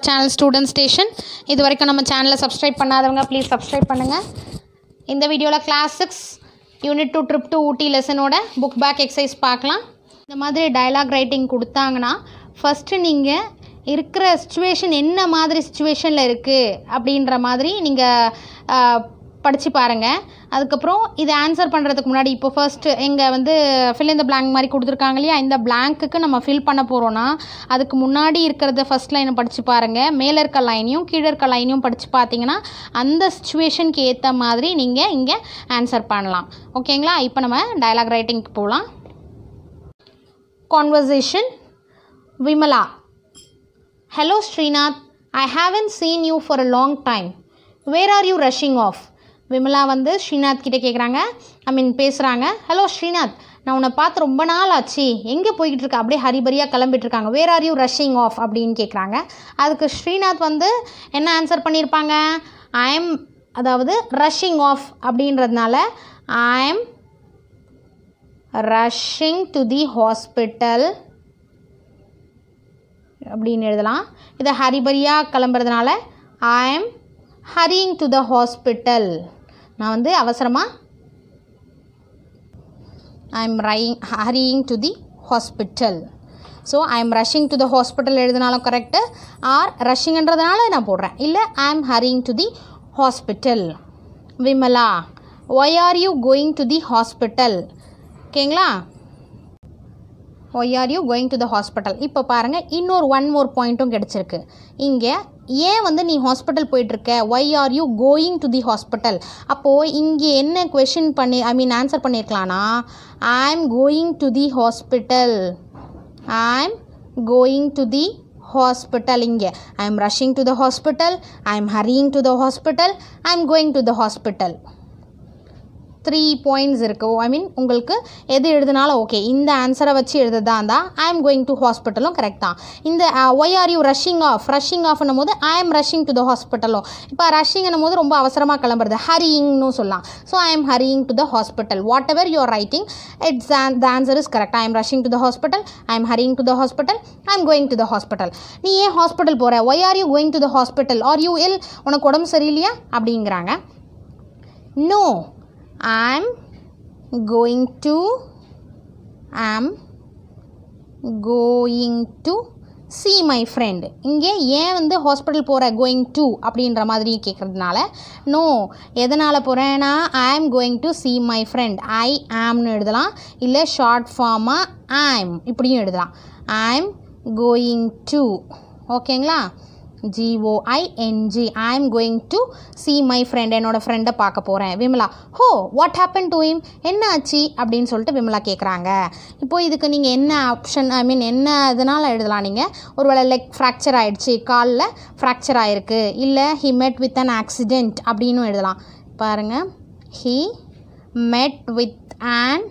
Our channel student station இது வரைக்கும் நம்ம சேனலை சப்ஸ்கிரைப் பண்ணாதவங்க ப்ளீஸ் சப்ஸ்கிரைப் பண்ணுங்கள் இந்த வீடியோவில் class six unit two trip to Ooty லெசனோட புக் பேக் எக்ஸசைஸ் பார்க்கலாம் இந்த மாதிரி டயலாக் ரைட்டிங் கொடுத்தாங்கன்னா ஃபஸ்ட்டு நீங்கள் இருக்கிற சுச்சுவேஷன் என்ன மாதிரி சுச்சுவேஷனில் இருக்குது அப்படின்ற மாதிரி நீங்கள் படித்து பாருங்கள் அதுக்கப்புறம் இதை ஆன்சர் பண்ணுறதுக்கு முன்னாடி இப்போ ஃபர்ஸ்ட் எங்கள் வந்து ஃபில் இந்த blank மாதிரி கொடுத்துருக்காங்க இல்லையா இந்த blank-க்கு நம்ம ஃபில் பண்ண போகிறோன்னா அதுக்கு முன்னாடி இருக்கிறத ஃபர்ஸ்ட் லைனை படித்து பாருங்கள் மேலே இருக்க லைனையும் கீழே இருக்க லைனையும் படித்து பார்த்தீங்கன்னா அந்த சுச்சுவேஷனுக்கு ஏற்ற மாதிரி நீங்கள் இங்கே ஆன்சர் பண்ணலாம் ஓகேங்களா இப்போ நம்ம டயலாக் ரைட்டிங்க்கு போகலாம் conversation Vimala Hello Srinath, I haven't seen you for a long time. Where are you rushing off? Vimala வந்து ஸ்ரீநாத் கிட்ட கேட்குறாங்க ஐ மீன் பேசுகிறாங்க ஹலோ ஸ்ரீநாத் நான் உன்னை பார்த்து ரொம்ப நாள் ஆச்சு எங்கே போய்கிட்டு இருக்க அப்படியே ஹரிபரியாக கிளம்பிட்டு இருக்காங்க where are you rushing off அப்படின்னு கேட்குறாங்க அதுக்கு ஸ்ரீநாத் வந்து என்ன ஆன்சர் பண்ணியிருப்பாங்க ஐ எம் அதாவது ரஷ்ஷிங் ஆஃப் அப்படின்றதுனால I am rushing to the hospital அப்படின்னு எழுதலாம் இதை ஹரிபரியாக கிளம்புறதுனால I am hurrying to the hospital நான் வந்து அவசரமாக I am ring hurrying to the hospital so I am rushing to the hospital எழுதினாலும் கரெக்டு ஆர் ரஷ்ஷிங்கன்றதுனால நான் போடுறேன் இல்லை I am hurrying to the hospital Vimala why are you going to the hospital ஓகேங்களா why are you going to the hospital இப்போ பாருங்கள் இன்னொரு one more பாயிண்ட்டும் கிடச்சிருக்கு இங்கே ஏன் வந்து நீ ஹாஸ்பிட்டல் போயிட்டுருக்க why are you going to the hospital அப்போது இங்கே என்ன கொஷின் பண்ணி ஐ மீன் ஆன்சர் பண்ணியிருக்கலாம்னா I am going to the hospital I am going to the hospital இங்கே I am rushing to the hospital I am hurrying to the hospital I am going to the hospital three points இருக்குது I மீன் உங்களுக்கு எது எழுதினாலும் okay இந்த ஆன்சரை வச்சு எழுதுதா இருந்தால் ஐ எம் கோயிங் டு ஹாஸ்பிட்டலும் கரெக்ட் தான் இந்த why are you rushing off rushing ஆஃப்னும் போது I am rushing to the ஹாஸ்பிட்டலும் இப்போ ரஷ்ஷிங்னும் போது ரொம்ப அவசரமாக கிளம்புறது ஹரியிங்னு சொல்லலாம் so I am hurrying to the hospital whatever you are writing it's the answer is correct I am rushing to the hospital I am hurrying to the hospital I am going to the hospital நீ ஏன் hospital போகிற why are you going to the hospital are you ill உனக்கு உடம்பு சரியில்லையா அப்படிங்கிறாங்க no I'm going to am going to see my friend இங்கே ஏன் வந்து ஹாஸ்பிட்டல் போகிற கோயிங் டு அப்படின்ற மாதிரி கேட்குறதுனால நோ எதனால் போகிறேன்னா I am going to see my friend I ஆம்னு எழுதலாம் இல்லை ஷார்ட் ஃபார்மாக ஐம் இப்படியும் எழுதலாம் ஐ எம் கோயிங் டு ஓகேங்களா G O I N G I am going to see my friend என்னோட ஃப்ரெண்டை பார்க்க போகிறேன் விமலா ஹோ வாட் ஹேப்பன் டு ஹிம் என்ன ஆச்சு அப்படின்னு சொல்லிட்டு விமலா கேட்குறாங்க இப்போது இதுக்கு நீங்கள் என்ன ஆப்ஷன் ஐ மீன் என்ன இதனால் எழுதலாம் நீங்கள் ஒருவேளை லெக் ஃப்ராக்சர் ஆகிடுச்சு காலில் ஃப்ராக்சர் ஆகிருக்கு இல்லை he met with an accident அப்படின்னு எழுதலாம் பாருங்கள் he met with an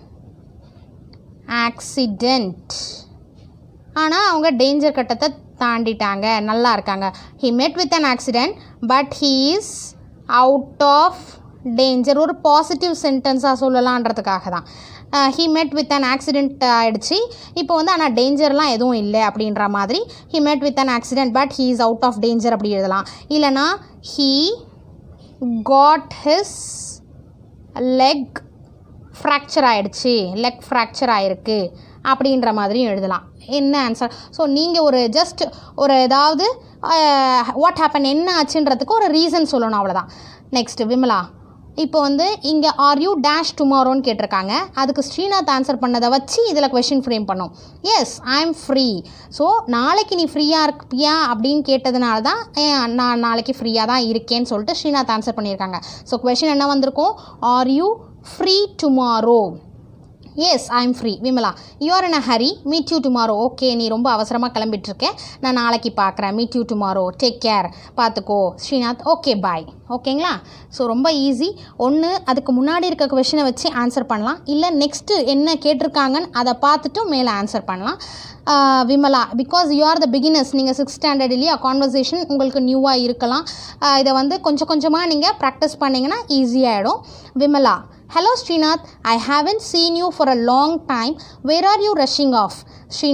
accident ஆனால் அவங்க டேஞ்சர் கட்டத்தை தாண்டிட்டாங்க நல்லா இருக்காங்க he met with an accident but he is out of danger ஒரு பாசிட்டிவ் சென்டென்ஸாக சொல்லலான்றதுக்காக தான் he met with an accident ஆகிடுச்சு இப்போ வந்து ஆனால் டேஞ்சர்லாம் எதுவும் இல்லை அப்படின்ற மாதிரி he met with an accident but he is out of danger அப்படி எழுதலாம் இல்லைனா he got his leg fracture ஆகிடுச்சு லெக் ஃப்ராக்சர் ஆகிருக்கு அப்படின்ற மாதிரியும் எழுதலாம் என்ன ஆன்சர் ஸோ நீங்கள் ஒரு ஜஸ்ட் ஒரு ஏதாவது வாட் ஹேப்பன் என்ன ஆச்சுன்றதுக்கு ஒரு ரீசன் சொல்லணும் அவ்வளோதான் நெக்ஸ்ட் விமலா இப்போ வந்து இங்கே ஆர் யூ டேஷ் டுமாரோன்னு கேட்டிருக்காங்க அதுக்கு ஸ்ரீநாத் ஆன்சர் பண்ணதை வச்சு இதில் கொஷின் ஃப்ரேம் பண்ணோம் yes I am free so நாளைக்கு நீ ஃப்ரீயாக இருப்பியா அப்படின்னு கேட்டதுனால தான் நான் நாளைக்கு ஃப்ரீயாக தான் இருக்கேன்னு சொல்லிட்டு ஸ்ரீநாத் ஆன்சர் பண்ணியிருக்காங்க ஸோ கொஷின் என்ன வந்திருக்கும் are you free tomorrow yes I am free Vimala you are in a hurry meet you tomorrow okay நீ ரொம்ப அவசரமாக கிளம்பிட்டுருக்கேன் நான் நாளைக்கு பார்க்குறேன் meet you tomorrow take care பார்த்துக்கோ ஸ்ரீநாத் ஓகே பாய் ஓகேங்களா ஸோ ரொம்ப ஈஸி ஒன்று அதுக்கு முன்னாடி இருக்க கொஷினை வச்சு ஆன்சர் பண்ணலாம் இல்லை நெக்ஸ்ட்டு என்ன கேட்டிருக்காங்கன்னு அதை பார்த்துட்டு மேலே ஆன்சர் பண்ணலாம் Vimala because you are the beginners நீங்கள் சிக்ஸ் ஸ்டாண்டர்ட் இல்லையா கான்வர்சேஷன் உங்களுக்கு நியூவாக இருக்கலாம் இதை வந்து கொஞ்சம் கொஞ்சமாக நீங்கள் ப்ராக்டிஸ் பண்ணிங்கன்னா ஈஸியாகிடும் Vimala hello Srinath I haven't seen you for a long time where are you rushing off Srinath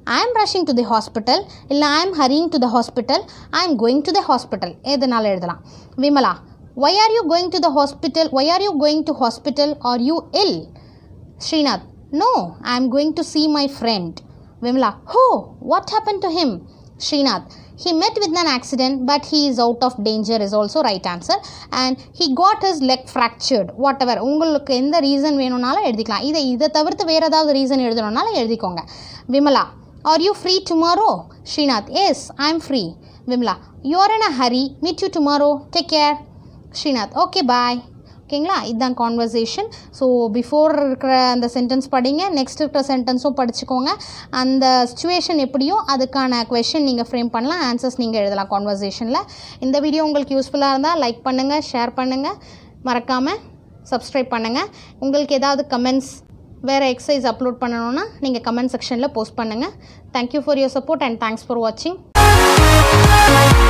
I am rushing to the hospital இல்லை I am hurrying to the hospital I am going to the hospital எதுனால எழுதலாம் Vimala why are you going to the hospital why are you going to hospital are you ill Srinath no I am going to see my friend Vimla, who? What happened to him? Srinath, he met with an accident, but he is out of danger is also right answer. And he got his leg fractured. Whatever. உங்களுக்கு எந்த reason வேணும்னாலும் எழுதிக்கலாம் இதை இதை தவிர்த்து வேறு ஏதாவது reason எழுதணும்னாலும் எழுதிக்கோங்க Vimala are you free tomorrow Srinath yes I am free Vimala you are in a hurry meet you tomorrow take care Srinath okay bye ஓகேங்களா இதுதான் கான்வர்சேஷன் ஸோ பிஃபோர் இருக்கிற அந்த சென்டென்ஸ் படிங்க நெக்ஸ்ட் இருக்கிற சென்டென்ஸும் படிச்சுக்கோங்க அந்த சுச்சுவேஷன் எப்படியோ அதுக்கான கொஷின் நீங்கள் ஃப்ரேம் பண்ணலாம் ஆன்சர்ஸ் நீங்கள் எழுதலாம் கான்வர்சேஷனில் இந்த வீடியோ உங்களுக்கு யூஸ்ஃபுல்லாக இருந்தால் லைக் பண்ணுங்கள் ஷேர் பண்ணுங்கள் மறக்காமல் சப்ஸ்கிரைப் பண்ணுங்கள் உங்களுக்கு ஏதாவது கமெண்ட்ஸ் வேறு எக்ஸசைஸ் அப்லோட் பண்ணணுன்னா நீங்கள் கமெண்ட் செக்ஷனில் போஸ்ட் பண்ணுங்கள் thank you for your support and thanks for வாட்சிங்